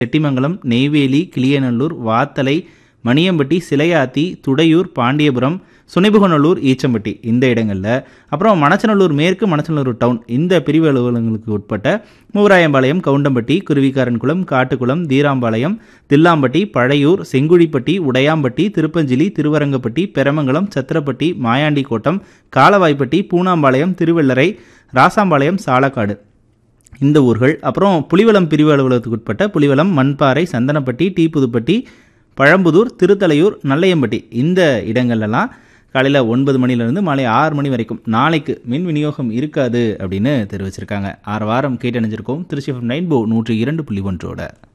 செட்டிமங்கலம் நெய்வேலி கிளியநல்லூர் வாத்தலை மணியம்பட்டி சிலையாத்தி துடையூர் பாண்டியபுரம் சுனைபுகநல்லூர் ஈச்சம்பட்டி இந்த இடங்களில் அப்புறம் மணச்சநல்லூர் மேற்கு மணச்சநல்லூர் டவுன் இந்த பிரிவு அலுவலகங்களுக்கு உட்பட்ட மூவராயம்பாளையம் கவுண்டம்பட்டி குருவிக்காரன்குளம் காட்டுக்குளம் தீராம்பாளையம் தில்லாம்பட்டி பழையூர் செங்குழிப்பட்டி உடையாம்பட்டி திருப்பஞ்சிலி திருவரங்கப்பட்டி பெரமங்கலம் சத்திரப்பட்டி மாயாண்டி கோட்டம் காலவாய்ப்பட்டி பூனாம்பாளையம் திருவெள்ளரை ராசாம்பாளையம் சாலக்காடு இந்த ஊர்கள் அப்புறம் புலிவலம் பிரிவு அலுவலகத்துக்கு உட்பட்ட புலிவலம் மண்பாறை சந்தனப்பட்டி டி புதுப்பட்டி பழம்புதூர் திருத்தலையூர் நல்லையம்பட்டி இந்த இடங்கள்லாம் காலையில் ஒன்பது மணிலேருந்து மாலை ஆறு மணி வரைக்கும் நாளைக்கு மின் விநியோகம் இருக்காது அப்படின்னு தெரிவிச்சிருக்காங்க ஆறு வாரம் கேட்டணிஞ்சிருக்கோம் திருச்சி நைன்போ நூற்றி இரண்டு புள்ளி ஒன்றோட